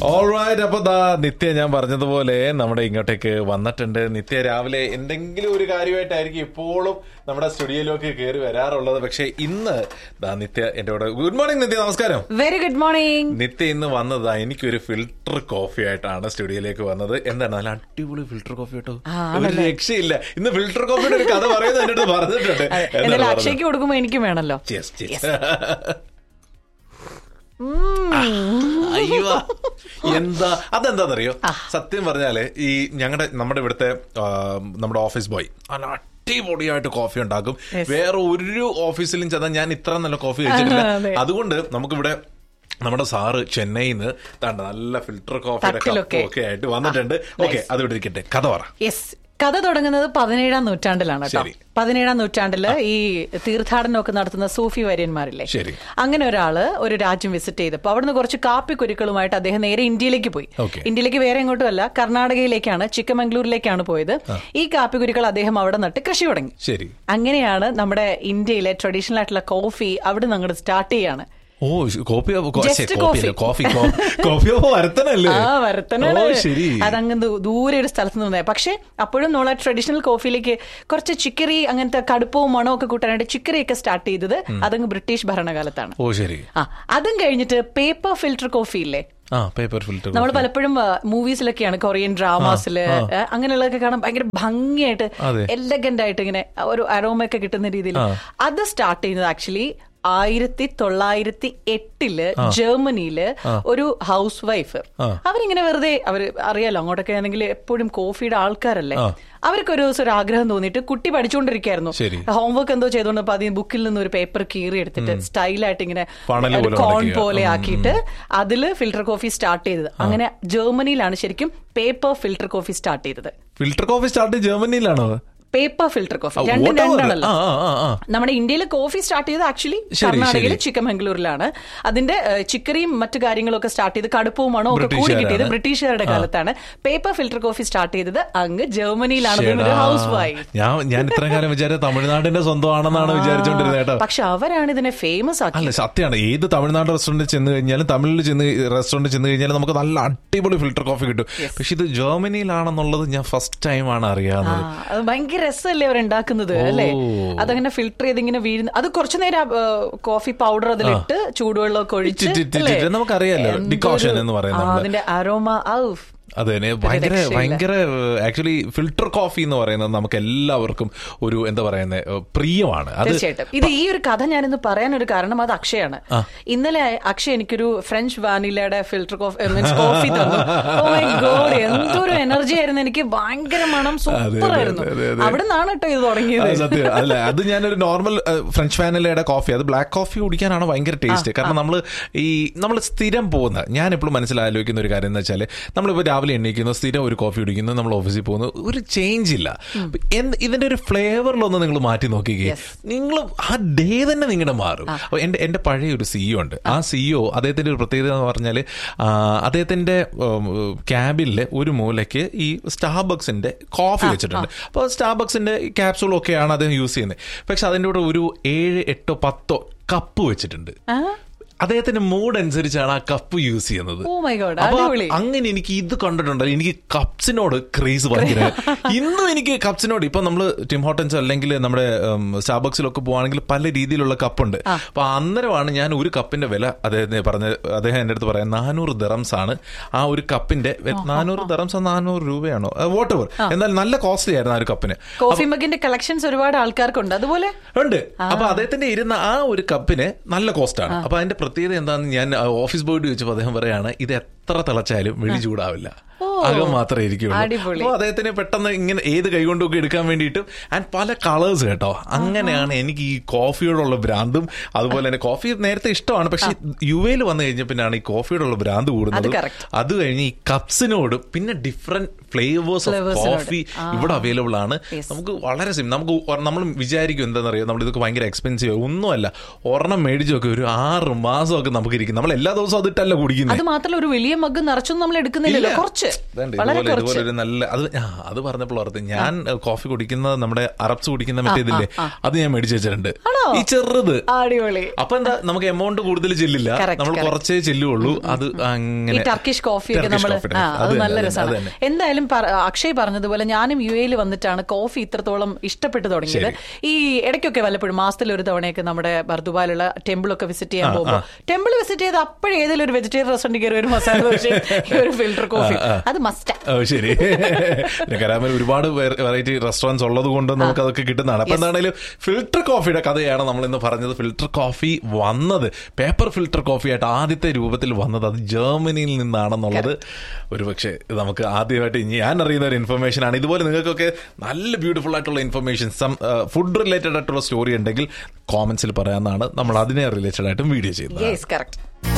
Alright അപ്പൊ ദാ നിത്യ ഞാൻ പറഞ്ഞതുപോലെ നമ്മുടെ ഇങ്ങോട്ടേക്ക് വന്നിട്ടുണ്ട് നിത്യ രാവിലെ എന്തെങ്കിലും ഒരു കാര്യമായിട്ടായിരിക്കും ഇപ്പോഴും നമ്മുടെ സ്റ്റുഡിയോയിലേക്ക് കയറി വരാറുള്ളത് പക്ഷെ ഇന്ന് ദാ നിത്യ എന്റെ കൂടെ ഗുഡ് മോർണിംഗ് നിത്യ നമസ്കാരം വെരി ഗുഡ് മോർണിംഗ് നിത്യ ഇന്ന് വന്നതാ എനിക്കൊരു ഫിൽട്ടർ കോഫി ആയിട്ടാണ് സ്റ്റുഡിയോയിലേക്ക് വന്നത് എന്താണ് നല്ല അടിപൊളി ഫിൽട്ടർ കോഫി കേട്ടോ ഒരു രക്ഷയില്ല ഇന്ന് ഫിൽട്ടർ കോഫിയുടെ ഒരു കഥ പറയുന്നത് എന്റെ അടുത്ത് പറഞ്ഞിട്ടുണ്ട് എന്തായാലും എന്താണ് പറഞ്ഞത്? അക്ഷയ്ക്ക് കൊടുക്കുമ്പോ എനിക്കും വേണല്ലോ Cheers, cheers. അയ്യോ എന്താ അതെന്താണെന്നറിയോ സത്യം പറഞ്ഞാല് ഈ ഞങ്ങളുടെ നമ്മുടെ ഇവിടുത്തെ ആ, നമ്മുടെ ഓഫീസ് ബോയ് നല്ല അടിപൊളിയായിട്ട് കോഫി ഉണ്ടാക്കും വേറെ ഒരു ഓഫീസിലും ചെന്നാൽ ഞാൻ ഇത്ര നല്ല കോഫി കഴിച്ചിട്ടില്ല അതെ. അതുകൊണ്ട് നമുക്കിവിടെ നമ്മുടെ സാറ് ചെന്നൈയിൽ നിന്ന് താണ്ട നല്ല ഫിൽട്ടർ കോഫിയുടെ തട്ടിലൊക്കെ. കപ്പും ഒക്കെ ആയിട്ട് വന്നിട്ടുണ്ട് ഓക്കെ അത് ഇവിടെ ഇരിക്കട്ടെ കഥ പറ യെസ് കഥ തുടങ്ങുന്നത് പതിനേഴാം നൂറ്റാണ്ടിലാണ് കേട്ടോ ശരി. പതിനേഴാം നൂറ്റാണ്ടില് ഈ തീർത്ഥാടനമൊക്കെ നടത്തുന്ന സൂഫി വര്യന്മാരില്ലേ ശരി. അങ്ങനെ ഒരാള് ഒരു രാജ്യം വിസിറ്റ് ചെയ്തപ്പോ അവിടുന്ന് കുറച്ച് കാപ്പി കുരുക്കളുമായിട്ട് അദ്ദേഹം നേരെ ഇന്ത്യയിലേക്ക് പോയി Okay. ഇന്ത്യയിലേക്ക് വേറെ എങ്ങോട്ടും അല്ല കർണാടകയിലേക്കാണ് ചിക്കമംഗ്ലൂരിലേക്കാണ് പോയത് ഈ കാപ്പി കുരുക്കൾ അദ്ദേഹം അവിടെ നട്ട് കൃഷി തുടങ്ങി ശരി അങ്ങനെയാണ് നമ്മുടെ ഇന്ത്യയിലെ ട്രഡീഷണൽ ആയിട്ടുള്ള കോഫി അവിടെ നിന്ന് അങ്ങോട്ട് സ്റ്റാർട്ട് ചെയ്യാണ് ഓ coffee Just coffee coffee coffee വരത്തനല്ലേ ആ വരത്തനാണ് ഓ ശരി അതങ്ങ് ദൂ- ദൂരെ ഒരു സ്ഥലത്ത് നിന്ന് പക്ഷെ അപ്പോഴും നമ്മളെ ട്രഡീഷണൽ കോഫിയിലേക്ക് കുറച്ച് ചിക്കറി അങ്ങനത്തെ കടുപ്പവും മണവും ഒക്കെ കൂട്ടാനായിട്ട് ചിക്കറി ഒക്കെ സ്റ്റാർട്ട് ചെയ്തത് അതങ്ങ് ബ്രിട്ടീഷ് ഭരണകാലത്താണ് ഓ ശരി ആ അതും കഴിഞ്ഞിട്ട് പേപ്പർ ഫിൽറ്റർ കോഫി ഇല്ലേ ആ പേപ്പർ ഫിൽറ്റർ നമ്മൾ പലപ്പോഴും മൂവീസിലൊക്കെയാണ് കൊറിയൻ ഡ്രാമാസില് അങ്ങനെയുള്ളതൊക്കെ കാണാൻ ഭയങ്കര ഭംഗിയായിട്ട് അതെ. എലഗന്റ് ആയിട്ട് ഇങ്ങനെ ഒരു അരോമ ഒക്കെ കിട്ടുന്ന രീതിയിൽ അത് സ്റ്റാർട്ട് ചെയ്യുന്നത് ആക്ച്വലി ആയിരത്തി തൊള്ളായിരത്തി എട്ടില് ജർമ്മനിയില് ഒരു ഹൗസ് വൈഫ് അവരിങ്ങനെ വെറുതെ അവര് അറിയാലോ അങ്ങോട്ടൊക്കെ ആണെങ്കിൽ എപ്പോഴും കോഫിയുടെ ആൾക്കാരല്ലേ അവർക്ക് ഒരു ദിവസം ഒരു ആഗ്രഹം തോന്നിയിട്ട് കുട്ടി പഠിച്ചുകൊണ്ടിരിക്കുകയായിരുന്നു ശരി. ഹോംവർക്ക് എന്തോ ചെയ്തോണ്ട് അപ്പൊ അതിന് ബുക്കിൽ നിന്ന് ഒരു പേപ്പർ കീറി എടുത്തിട്ട് സ്റ്റൈലായിട്ട് ഇങ്ങനെ ഫണല് ഒരു പോലെ കോൺ മടക്കിയ. പോലെ ആക്കിയിട്ട് അതില് ഫിൽട്ടർ കോഫി സ്റ്റാർട്ട് ചെയ്തത് അങ്ങനെ ജർമ്മനിയിലാണ് ശരിക്കും പേപ്പർ ഫിൽട്ടർ കോഫി സ്റ്റാർട്ട് ചെയ്തത് ഫിൽട്ടർ കോഫി സ്റ്റാർട്ട് ജർമ്മനിയിലാണോ പേപ്പർ ഫിൽട്ടർ കോഫി ആ, രണ്ടും whatever. രണ്ടാണല്ലോ ആ, ആ, ആ, ആ. നമ്മുടെ ഇന്ത്യയിൽ കോഫി സ്റ്റാർട്ട് ചെയ്തത് ആക്ച്വലി ശരി, കർണാടകയിൽ ശരി. ചിക്കമംഗളൂരിലാണ് അതിന്റെ ഏഹ്, ചിക്കറിയും മറ്റു കാര്യങ്ങളൊക്കെ സ്റ്റാർട്ട് ചെയ്ത് കടുപ്പവും മണവും ഒക്കെ കൂടി ബ്രിട്ടീഷുകാരാണ്. കിട്ടിയത് ബ്രിട്ടീഷുകാരുടെ കാലത്താണ് പേപ്പർ ഫിൽട്ടർ കോഫി സ്റ്റാർട്ട് ചെയ്തത് അങ്ങ് ജർമ്മനിയിലാണ് ഒരു ശ്ശെടാ. ഹൗസ് വൈഫ് ഞാൻ ഞാൻ ഇത്രയും കാലം വിചാരിച്ച തമിഴ്നാടിന്റെ സ്വന്തമാണെന്നാണ് വിചാരിച്ചോണ്ടിരുന്നത് കേട്ടോ പക്ഷെ അവരാണ് ഇതിനെ ഫേമസ് ആക്കി അല്ല സത്യമാണ് ഏത് തമിഴ്നാട് റെസ്റ്റോറന്റിൽ ചെന്ന് കഴിഞ്ഞാലും തമിഴിൽ ചെന്ന് റെസ്റ്റോറന്റിൽ ചെന്ന് കഴിഞ്ഞാലും നമുക്ക് നല്ല അടിപൊളി ഫിൽട്ടർ കോഫി കിട്ടും പക്ഷെ ഇത് ജർമ്മനിയിലാണെന്നുള്ളത് ഞാൻ ഫസ്റ്റ് ടൈമാണ് ആ, അറിയാവുന്നത് അത് ഭയങ്കര രസമല്ലേ അവർ ഉണ്ടാക്കുന്നത് അല്ലേ അതങ്ങനെ ഫിൽട്ടർ ചെയ്ത് ഇങ്ങനെ വീഴുന്ന അത് കുറച്ചു നേരം കോഫി പൗഡർ അതിലിട്ട് ചൂടുവെള്ളമൊക്കെ ഒഴിച്ച് ഇട്ടിട്ട് അല്ലേ? ഇട്ടിട്ട് നമുക്കറിയാലോ, എന്തൊരു- decoction എന്ന് പറയുന്നത് ആ, നമ്മള്. അതിന്റെ അരോമ ഔഫ് അത് തന്നെ ഭയങ്കര രക്ഷയില്ല. ഭയങ്കര ആക്ച്വലി ഫിൽട്ടർ കോഫി എന്ന് പറയുന്നത് നമുക്ക് എല്ലാവർക്കും ഒരു എന്താ പറയുന്നത് പ്രിയമാണ് അത് തീർച്ചയായിട്ടും ഇത് ഈ ഒരു കഥ ഞാനിന്ന് പറയാൻ ഒരു കാരണം അത് അക്ഷയാണ് ഇന്നലെ അക്ഷയ് എനിക്കൊരു ഫ്രഞ്ച് വാനിലയുടെ ഫിൽട്ടർ കോഫി മീൻസ് കോഫി തന്നു ഓ മൈ ഗോഡ് എന്തൊരു എനർജി ആയിരുന്നു എനിക്ക് ഭയങ്കര മണം സൂപ്പർ ആയിരുന്നു അതെ, അതെ. അവിടെ നിന്നാണ് കേട്ടോ ഇത് അത് തുടങ്ങിയത് സത്യം അല്ല അത് ഞാനൊരു നോർമൽ ഫ്രഞ്ച് വാനിലയുടെ കോഫി അത് ബ്ലാക്ക് കോഫി കുടിക്കാനാണ് ഭയങ്കര ടേസ്റ്റ് കാരണം നമ്മൾ ഈ നമ്മൾ സ്ഥിരം പോകുന്ന ഞാൻ എപ്പോഴും മനസ്സിലാലോചിക്കുന്ന ഒരു കാര്യം എന്ന് വെച്ചാൽ നമ്മളിപ്പോൾ രാവിലെ എണ്ണീക്കുന്നു സ്ഥിരം ഒരു കോഫി കുടിക്കുന്നു നമ്മൾ ഓഫീസിൽ പോകുന്നു ഒരു ചേഞ്ച് ഇല്ല എന്ത് ഇതിന്റെ ഒരു ഫ്ലേവറിലൊന്ന് നിങ്ങൾ മാറ്റി നോക്കിക്കേ നിങ്ങൾ ആ ഡേ തന്നെ നിങ്ങളുടെ മാറും അപ്പൊ എന്റെ എന്റെ പഴയ ഒരു സിഇഒ ഉണ്ട് ആ സിഇഒ അദ്ദേഹത്തിന്റെ ഒരു പ്രത്യേകത എന്ന് പറഞ്ഞാൽ അദ്ദേഹത്തിന്റെ ക്യാബിനിലെ ഒരു മൂലയ്ക്ക് ഈ സ്റ്റാർബക്സിന്റെ കോഫി വെച്ചിട്ടുണ്ട് അപ്പോൾ സ്റ്റാർബക്സിന്റെ ക്യാപ്സൂൾ ഒക്കെയാണ് അദ്ദേഹം യൂസ് ചെയ്യുന്നത് പക്ഷെ അതിൻ്റെ കൂടെ ഒരു ഏഴ് എട്ടോ പത്തോ കപ്പ് വെച്ചിട്ടുണ്ട് ആ? അദ്ദേഹത്തിന്റെ മൂഡ് അനുസരിച്ചാണ് ആ കപ്പ് യൂസ് ചെയ്യുന്നത് ഓ മൈ ഗോഡ് അപ്പൊ അടിപൊളി അങ്ങനെ എനിക്ക് ഇത് കണ്ടിട്ടുണ്ടല്ലോ എനിക്ക് കപ്സിനോട് ക്രേസ് ഭയങ്കര ഇന്നും എനിക്ക് കപ്സിനോട് ഇപ്പൊ നമ്മള് ടിം ഹോട്ടൻസ് അല്ലെങ്കിൽ നമ്മുടെ സ്റ്റാബക്സിലൊക്കെ പോവാണെങ്കിൽ പല രീതിയിലുള്ള കപ്പുണ്ട് അപ്പൊ അന്നേരമാണ് ഞാൻ ഒരു കപ്പിന്റെ വില അദ്ദേഹത്തിന് പറഞ്ഞ അദ്ദേഹം എന്റെ അടുത്ത് പറയാം നാനൂറ് ദറംസ് ആണ് ആ ഒരു കപ്പിന്റെ വെ- നാനൂറ് ദറംസ് നാനൂറ് രൂപയാണോ വോട്ട് എവർ എന്നാൽ നല്ല കോസ്റ്റ്ലി ആയിരുന്നു ആ ഒരു കപ്പിന് കോഫി മഗിന്റെ കളക്ഷൻസ് ഒരുപാട് ആൾക്കാർക്കുണ്ട് അതുപോലെ ഉണ്ട് അപ്പൊ അദ്ദേഹത്തിന്റെ ഇരുന്ന ആ ഒരു കപ്പിന് നല്ല കോസ്റ്റ് ആണ് അപ്പൊ അതിന്റെ പ്രത്യേകത എന്താണെന്ന് ഞാൻ ആ, ഓഫീസ് ബോർഡ് ചോദിച്ചപ്പോൾ അദ്ദേഹം പറയാണ് ഇത് എത്ര തിളച്ചാലും വെടി ചൂടാവില്ല അകം മാത്രമേ ഇരിക്കുള്ളൂ അടിപൊളി. അപ്പൊ അദ്ദേഹത്തിന് പെട്ടെന്ന് ഇങ്ങനെ ഏത് കൈകൊണ്ടൊക്കെ എടുക്കാൻ വേണ്ടിയിട്ടും ആൻഡ് പല കളേഴ്സ് കേട്ടോ അങ്ങനെയാണ് എനിക്ക് ഈ കോഫിയോടുള്ള ഭ്രാന്തും അതുപോലെ തന്നെ കോഫി നേരത്തെ ഇഷ്ടമാണ് പക്ഷെ യു എയിൽ വന്നു കഴിഞ്ഞ പിന്നാണ് ഈ കോഫിയോടുള്ള ഭ്രാന്ത് കൂടുന്നത് അത് correct. അത് കഴിഞ്ഞ് ഈ കപ്സിനോട് പിന്നെ ഡിഫറെന്റ് ഫ്ലേവേഴ്സ് ഓഫ് Flavours നോട്. കോഫി ഇവിടെ അവൈലബിൾ ആണ് Yes. നമുക്ക് വളരെ സിം നമുക്ക് ഒ- നമ്മൾ വിചാരിക്കും എന്താണെന്നറിയോ നമ്മൾ ഇതൊക്കെ ഭയങ്കര എക്സ്പെൻസീവ് ഒന്നുമല്ല ഒരെണ്ണം മേടിച്ചൊക്കെ ഒരു ആറ് മാസമൊക്കെ നമുക്ക് ഇരിക്കും നമ്മൾ എല്ലാ ദിവസവും അതിട്ടല്ല കുടിക്കുന്നത് അത് മാത്രമല്ല ഒരു വലിയ മഗ് നിറച്ചൊന്നും നമ്മൾ എടുക്കുന്നില്ലല്ലോ ഇല്ല. കുറച്ച് ഇതുണ്ട്, വളരെ ഇതുപോലെ കുറച്ച് ഇതുപോലെ ഒരു നല്ല അത് ആ, അത് പറഞ്ഞപ്പോൾ ഓർത്ത് ഞാൻ കോഫി കുടിക്കുന്ന നമ്മുടെ അറബ്സ് കുടിക്കുന്ന മറ്റേ ഇതില്ലേ അത് ഞാൻ മേടിച്ചു വെച്ചിട്ടുണ്ട് ആണോ? ഈ ചെറുത് അടിപൊളി അപ്പൊ എന്താ നമുക്ക് എമൗണ്ട് കൂടുതൽ ചെല്ലില്ല Correct, നമ്മൾ correct. കുറച്ചേ ചെല്ലുള്ളൂ അത് ഈ അങ്ങനെ ടർക്കിഷ് കോഫി ഒക്കെ ടർക്കിഷ് നമ്മൾ coffee ആ അത് അത് തന്നെ, നല്ല അത് രസമാണ് തന്നെ. എന്തായാലും പറ- അക്ഷയ് പറഞ്ഞതുപോലെ ഞാനും യു എയിൽ വന്നിട്ടാണ് കോഫി ഇത്രത്തോളം ഇഷ്ടപ്പെട്ടു തുടങ്ങിയത് ഈ ഇടയ്ക്കൊക്കെ വല്ലപ്പോഴും മാസത്തിൽ ഒരു തവണയൊക്കെ നമ്മുടെ ബർദുബാലുള്ള ടെമ്പിൾ ഒക്കെ വിസിറ്റ് ചെയ്യാൻ പോകുമ്പോൾ ടെമ്പിൾ വിസിറ്റ് ചെയ്ത് അപ്പോഴേ ഏതെങ്കിലും ഒരു വെജിറ്റേറിയൻ റെസ്റ്റോറന്റ് കയറി ഒരു മസാല ദോശ ഒരു ഫിൽറ്റർ കോഫി അത് മസ്റ്റാ ഓ ശരി പിന്നെ കരാമൽ ഒരുപാട് വെറൈറ്റി റെസ്റ്റോറൻറ്റ്സ് ഉള്ളത് കൊണ്ട് നമുക്ക് അതൊക്കെ കിട്ടുന്നതാണ് അപ്പൊ എന്താണെങ്കിലും ഫിൽട്ടർ കോഫിയുടെ കഥയാണ് നമ്മൾ ഇന്ന് പറഞ്ഞത് ഫിൽട്ടർ കോഫി വന്നത് പേപ്പർ ഫിൽട്ടർ കോഫി ആയിട്ട് ആദ്യത്തെ രൂപത്തിൽ വന്നത് അത് ജർമ്മനിയിൽ നിന്നാണെന്നുള്ളത് ഒരുപക്ഷെ ഇത് നമുക്ക് ആദ്യമായിട്ട് ഞാൻ അറിയുന്ന ഒരു ഇൻഫർമേഷൻ ആണ് ഇതുപോലെ നിങ്ങൾക്കൊക്കെ നല്ല ബ്യൂട്ടിഫുൾ ആയിട്ടുള്ള ഇൻഫർമേഷൻ സം ഫുഡ് റിലേറ്റഡ് ആയിട്ടുള്ള സ്റ്റോറി ഉണ്ടെങ്കിൽ കോമന്റ്സിൽ പറയാമെന്നാണ് നമ്മൾ അതിനെ റിലേറ്റഡ് ആയിട്ടും വീഡിയോ ചെയ്യുന്നത് യെസ് കറക്റ്റ്